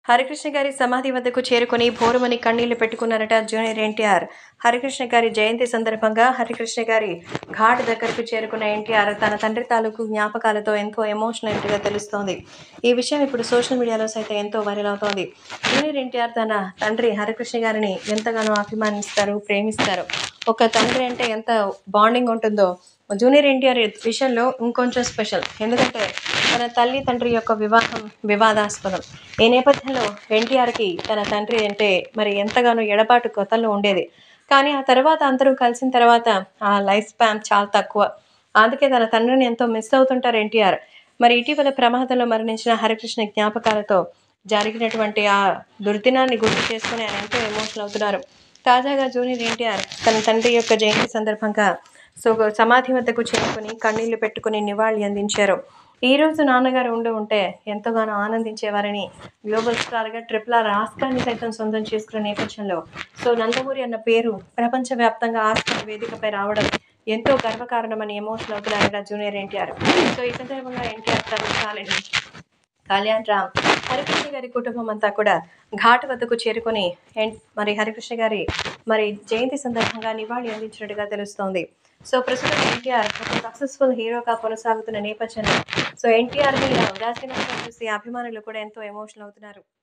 హరికృష్ణ గారి సమాధి వద్దకు చేరుకొని భోరుమని కన్నీళ్లు పెట్టుకున్నారట జూనియర్ ఎన్టీఆర్ హరికృష్ణ గారి జయంతి సందర్భంగా హరికృష్ణ గారి ఘాట్ దగ్గరకు చేరుకున్న ఎన్టీఆర్ తన తండ్రి తాలూకు జ్ఞాపకాలతో ఎంతో ఎమోషనల్ గా తెలుస్తోంది ఈ విషయం ఇప్పుడు సోషల్ మీడియాలో సైతం ఎంతో వైరల్ అవుతోంది జూనియర్ ఎన్టీఆర్ తన తండ్రి హరికృష్ణ గారిని ఎంతగానో అభిమానిస్తారు ప్రేమిస్తారు ఒక తండ్రి అంటే ఎంత బాండింగ్ ఉంటుందో జూనియర్ ఎన్టీఆర్ విషయంలో ఇంకొంచెం స్పెషల్ ఎందుకంటే తన తల్లి తండ్రి యొక్క వివాహం వివాదాస్పదం ఈ నేపథ్యంలో ఎన్టీఆర్కి తన తండ్రి అంటే మరి ఎంతగానో ఎడబాటు కొత్తలో ఉండేది కానీ ఆ తర్వాత అందరూ కలిసిన తర్వాత ఆ లైఫ్ స్పాన్ చాలా తక్కువ అందుకే తన తండ్రిని ఎంతో మిస్ అవుతుంటారు ఎన్టీఆర్ మరి ఇటీవల ప్రమాదంలో మరణించిన హరికృష్ణ జ్ఞాపకాలతో జరిగినటువంటి ఆ దుర్దినాన్ని గుర్తు చేసుకుని ఆయన ఎంతో ఎమోషనల్ అవుతున్నారు తాజాగా జూనియర్ ఎన్టీఆర్ తన తండ్రి యొక్క జయంతి సందర్భంగా సో సమాధి వద్దకు చేరుకుని కన్నీళ్లు పెట్టుకుని నివాళి అందించారు ఈ రోజు నాన్నగారు ఉండి ఉంటే ఎంతగానో ఆనందించేవారని గ్లోబల్ స్టార్గా ట్రిపుల్ ఆర్ ఆస్కార్ని సైతం సొంతం చేసుకున్న నేపథ్యంలో సో నందమూరి అన్న పేరు ప్రపంచవ్యాప్తంగా ఆస్కార్ వేదికపై రావడం ఎంతో గర్వకారణమని ఎమోషనల్ అవుతున్నారట జూనియర్ ఎన్టీఆర్ సో ఈ సందర్భంగా ఎన్టీఆర్ తన కళ్యాణ్ రామ్ హరికృష్ణ గారి కుటుంబం అంతా కూడా ఘాట్ వద్దకు చేరుకొని ఎన్- మరి హరికృష్ణ గారి మరి జయంతి సందర్భంగా నివాళి అందించినట్టుగా తెలుస్తోంది సో ప్రస్తుతం ఎన్టీఆర్ ఒక సక్సెస్ఫుల్ హీరోగా కొనసాగుతున్న నేపథ్యంలో సో ఎన్టీఆర్ మీద ఉదాసీనంగా చూసి అభిమానులు కూడా ఎంతో ఎమోషనల్ అవుతున్నారు